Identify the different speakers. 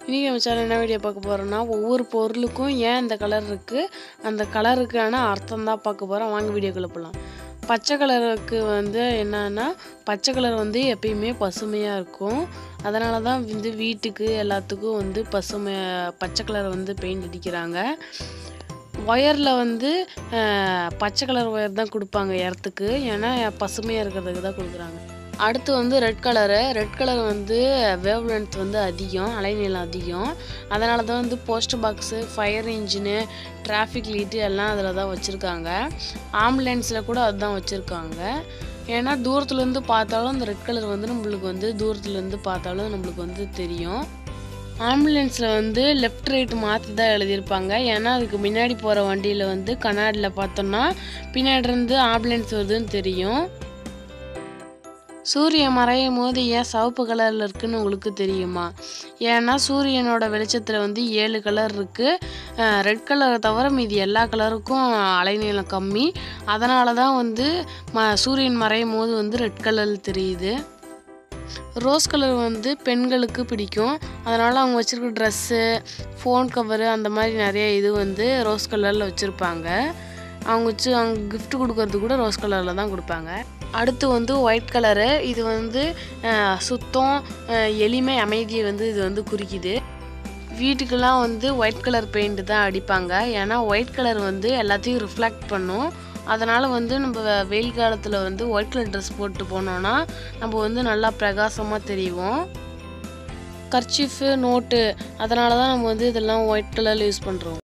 Speaker 1: இன்றைக்கி நம்ம சேனல் என்ன வீடியோ பார்க்க போகிறோம்னா ஒவ்வொரு பொருளுக்கும் ஏன் இந்த கலர் இருக்குது அந்த கலருக்கான அர்த்தம் தான் பார்க்க போகிறோம் வாங்க வீடியோக்குள்ளே போகலாம் பச்சை கலருக்கு வந்து என்னன்னா பச்சை கலர் வந்து எப்பயுமே பசுமையாக இருக்கும் அதனால தான் வந்து வீட்டுக்கு எல்லாத்துக்கும் வந்து பசுமை பச்சை கலர் வந்து பெயிண்ட் அடிக்கிறாங்க ஒயரில் வந்து அஹ், பச்சை கலர் ஒயர் தான் கொடுப்பாங்க இடத்துக்கு ஏன்னா பசுமையாக இருக்கிறதுக்கு தான் கொடுக்குறாங்க அடுத்து வந்து ரெட் கலரு ரெட் கலர் வந்து வேவ் லென்த் வந்து அதிகம் அலைநீளம் அதிகம் அதனால தான் வந்து post box fire engine traffic light எல்லாம் அதில் தான் வச்சுருக்காங்க ஆம்புலன்ஸில் கூட அதுதான் வச்சுருக்காங்க ஏன்னா தூரத்துலேருந்து பார்த்தாலும் அந்த ரெட் கலர் வந்து நம்மளுக்கு வந்து தூரத்துலேருந்து பார்த்தாலும் நம்மளுக்கு வந்து தெரியும் ஆம்புலன்ஸில் வந்து லெஃப்ட் ரைட் மாற்றி தான் எழுதியிருப்பாங்க ஏன்னா அதுக்கு முன்னாடி போகிற வண்டியில் வந்து கண்ணாடியில் பார்த்தோம்னா பின்னாடி இருந்து ஆம்புலன்ஸ் வருதுன்னு தெரியும் சூரியன் மறையும் போது ஏன் சிவப்பு கலரில் இருக்குன்னு உங்களுக்கு தெரியுமா ஏன்னா சூரியனோட வெளிச்சத்தில் வந்து ஏழு கலர் இருக்குது ரெட் கலரை தவிர மீதி எல்லா கலருக்கும் அலைநீளம் கம்மி அதனால தான் வந்து ம சூரியன் மறையும் போது வந்து ரெட் கலர் தெரியுது ரோஸ் கலர் வந்து பெண்களுக்கு பிடிக்கும் அதனால் அவங்க வச்சுருக்க ட்ரெஸ்ஸு ஃபோன் கவரு அந்த மாதிரி நிறைய இது வந்து ரோஸ் கலரில் வச்சுருப்பாங்க அவங்க வச்சு அவங்க gift கொடுக்கறது கூட ரோஸ் கலரில் தான் கொடுப்பாங்க அடுத்து வந்து ஒயிட் கலரு இது வந்து அஹ், சுத்தம் அஹ், எளிமை அமைதியை வந்து இது வந்து குறிக்குது வீட்டுக்கெல்லாம் வந்து ஒயிட் கலர் பெயிண்ட் தான் அடிப்பாங்க ஏன்னா ஒயிட் கலர் வந்து எல்லாத்தையும் ரிஃப்ளெக்ட் பண்ணும் அதனால் வந்து நம்ம வெ- வெயில் காலத்தில் வந்து ஒயிட் கலர் ட்ரெஸ் போட்டு போனோன்னா நம்ம வந்து நல்லா பிரகாசமாக தெரியும் கர்ச்சீஃபு நோட்டு அதனால தான் நம்ம வந்து இதெல்லாம் ஒயிட் கலரில் யூஸ் பண்ணுறோம்